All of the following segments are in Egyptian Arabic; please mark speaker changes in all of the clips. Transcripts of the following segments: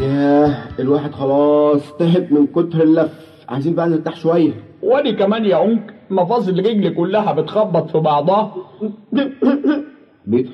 Speaker 1: ياه الواحد خلاص تعب من كتر اللف عايزين بقى نرتاح شوية
Speaker 2: وادي كمان يا أنك مفاصل رجلي كلها بتخبط في بعضها
Speaker 1: بيتر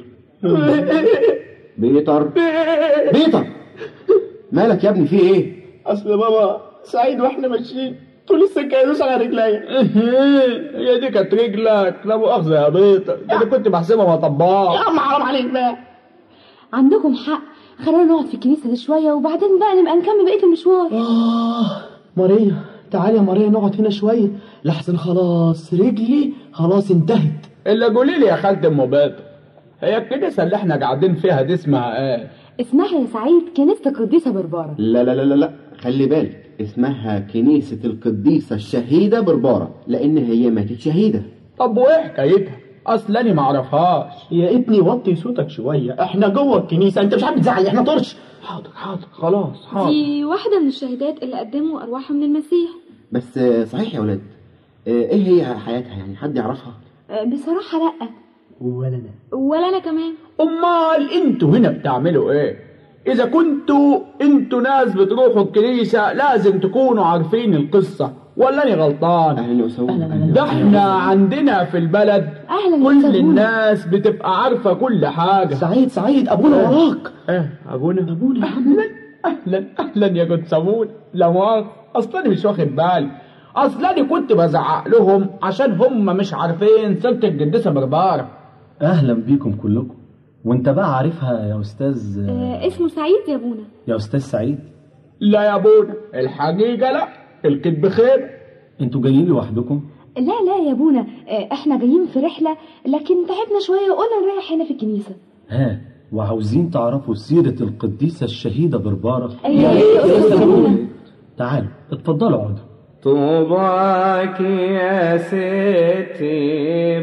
Speaker 1: بيتر بيتر مالك يا ابني في ايه
Speaker 3: اصل بابا سعيد واحنا ماشيين طول السكه يدوس على رجليا
Speaker 2: هي دي كانت رجلك لا مؤاخذة يا بيتر انا كنت بحسبها
Speaker 3: يا
Speaker 2: مطبات
Speaker 3: عم حرام عليك بقى
Speaker 4: عندكم حق خلونا نقعد في الكنيسة دي شوية وبعدين بقى نبقى نكمل بقية المشوار
Speaker 3: آه ماريا تعالي يا ماريا نقعد هنا شوية لحسن خلاص رجلي خلاص انتهت
Speaker 2: اللي قولي لي يا خالة ام بيتر هي الكنيسة اللي احنا قاعدين فيها دي اسمها ايه
Speaker 4: اسمها يا سعيد كنيسة القديسة بربارة
Speaker 1: لا لا لا لا لا خلي بالك اسمها كنيسة القديسة الشهيدة بربارة لأن هي ماتت شهيدة
Speaker 2: طب وايه حكايتها اصل انا معرفهاش
Speaker 3: يا ابني وطي صوتك شوية احنا جوه الكنيسة انت مش عارف تزعل احنا طرش
Speaker 2: حاضر حاضر خلاص حاضر
Speaker 5: دي واحدة من الشهيدات اللي قدموا أرواحهم للمسيح
Speaker 1: بس آه، صحيح يا ولاد آه، ايه هي حياتها يعني حد يعرفها
Speaker 4: أه، بصراحة لأ
Speaker 3: ولا انا
Speaker 5: ولا أنا كمان
Speaker 2: امال انتوا هنا بتعملوا ايه اذا كنتوا انتوا ناس بتروحوا الكنيسة لازم تكونوا عارفين القصة ولا انا غلطان
Speaker 1: اهلا وسهلا
Speaker 2: ده احنا عندنا في البلد
Speaker 4: أهلا يا
Speaker 2: كل
Speaker 4: أستاذ
Speaker 2: الناس بتبقى عارفة كل حاجة
Speaker 3: سعيد سعيد ابونا وراك
Speaker 2: ايه ابونا ابونا اهلا اهلا اهلا يا جود سمون لا مؤاخذة اصلا أنا مش واخد بالي اصلا أنا كنت بزعق لهم عشان هم مش عارفين سيرة القديسة بربارة
Speaker 6: اهلا بيكم كلكم وانت بقى عارفها يا استاذ
Speaker 5: آه اسمه سعيد يا أبونا
Speaker 6: يا استاذ سعيد
Speaker 2: لا يا ابونا الحقيقة لا الكذب خير
Speaker 6: انتوا جايين لوحدكم
Speaker 4: لا لا يا ابونا أه، احنا جايين في رحلة لكن تعبنا شوية وقلنا نريح هنا في الكنيسة
Speaker 6: ها وعاوزين تعرفوا سيرة القديسة الشهيدة بربارة
Speaker 4: يا ريت يا أستاذ أبونا.
Speaker 6: تعالوا اتفضلوا اقعدوا
Speaker 7: طوباك يا ستي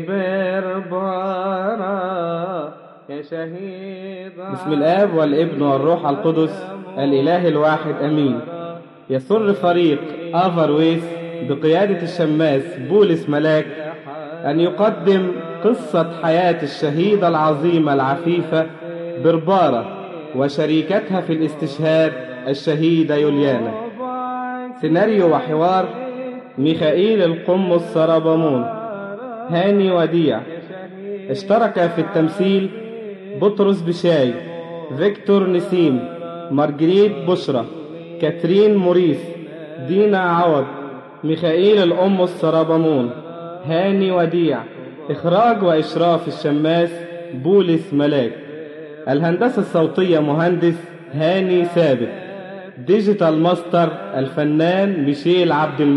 Speaker 7: بربارة يا شهيدة بسم الآب والابن والروح القدس الإله الواحد أمين يسر فريق آفرويس بقيادة الشماس بولس ملاك أن يقدم قصة حياة الشهيدة العظيمة العفيفة بربارة وشريكتها في الاستشهاد الشهيدة يوليانا سيناريو وحوار ميخائيل القمص سربمون هاني وديع اشترك في التمثيل بطرس بشاي فيكتور نسيم مارجريت بشرى كاترين موريس دينا عوض ميخائيل القمص سربمون هاني وديع إخراج وإشراف الشماس بولس ملاك الهندسة الصوتية مهندس هاني ثابت ديجيتال ماستر الفنان ميشيل عبد المجيد